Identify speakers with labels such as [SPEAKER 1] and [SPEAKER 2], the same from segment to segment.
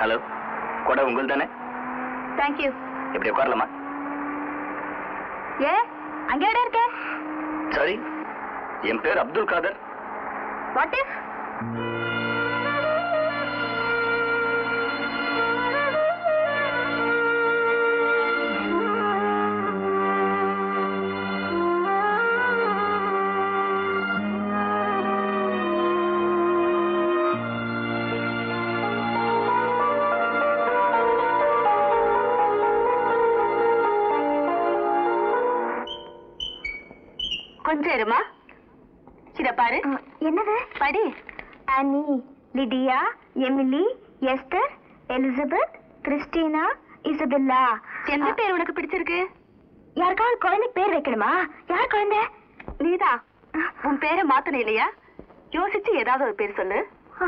[SPEAKER 1] hello கொடை உங்கள் தானே
[SPEAKER 2] தேங்க்யூ
[SPEAKER 1] இப்படி உட்காரலாமா
[SPEAKER 2] ஏ அங்கே இடம் இருக்கே
[SPEAKER 1] சாரி என் பேர் அப்துல் காதர்
[SPEAKER 2] வாட் இஃப் கொஞ்சம் இருமா இத பாரு
[SPEAKER 3] என்னது
[SPEAKER 2] படி
[SPEAKER 3] Annie Lydia Emily Esther Elizabeth Christina Isabella
[SPEAKER 2] எந்த பேர் உனக்கு பிடிச்சிருக்கு
[SPEAKER 3] யாருக்காவது குழந்தைக்கு பேர் வைக்கணுமா யார் குழந்தை
[SPEAKER 2] நீதா உன் பேரை மாத்தணும் இல்லையா யோசிச்சு ஏதாவது ஒரு பேர் சொல்லு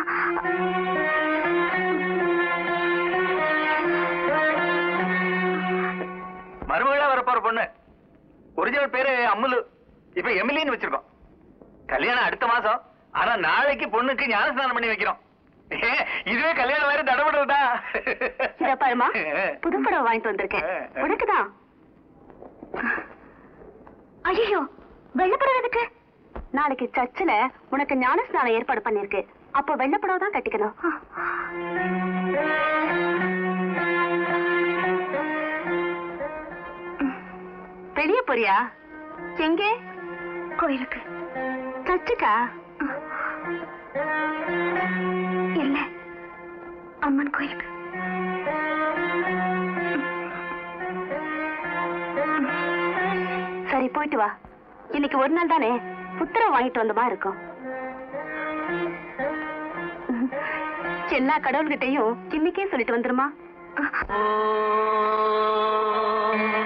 [SPEAKER 1] மருமகளா வரப்போற பொண்ணு ஒரிஜினல் பேரு அம்முலு இப்ப எமிலின்னு வச்சிருக்கோம் கல்யாணம் அடுத்த மாசம் ஆனா நாளைக்கு பொண்ணுக்கு ஞானஸ்நானம் பண்ணி வைக்கிறோம் ஏ, இதுவே கல்யாணம் வேற தடபடுறதா
[SPEAKER 2] இத பாருமா புது படம் வாங்கிட்டு வந்திருக்கேன் உனக்குதான்
[SPEAKER 3] ஐயோ வெள்ளப்படம் எதுக்கு
[SPEAKER 2] நாளைக்கு சர்ச்சில் உனக்கு ஞானஸ்நானம் ஏற்பாடு பண்ணிருக்கு அப்போ வெள்ளப்படம் தான் கட்டிக்கணும் வெளிய போறியா எங்கே
[SPEAKER 3] கோயிலுக்கு
[SPEAKER 2] சர்ச்சுக்கா
[SPEAKER 3] இல்ல அம்மன் கோயிலுக்கு
[SPEAKER 2] சரி போயிட்டு வா இன்னைக்கு ஒரு நாள் தானே புத்திரம் வாங்கிட்டு வந்தமா இருக்கும் எல்லா கடவுள்கிட்டயும் இன்னைக்கே சொல்லிட்டு வந்துருமா
[SPEAKER 1] ஓ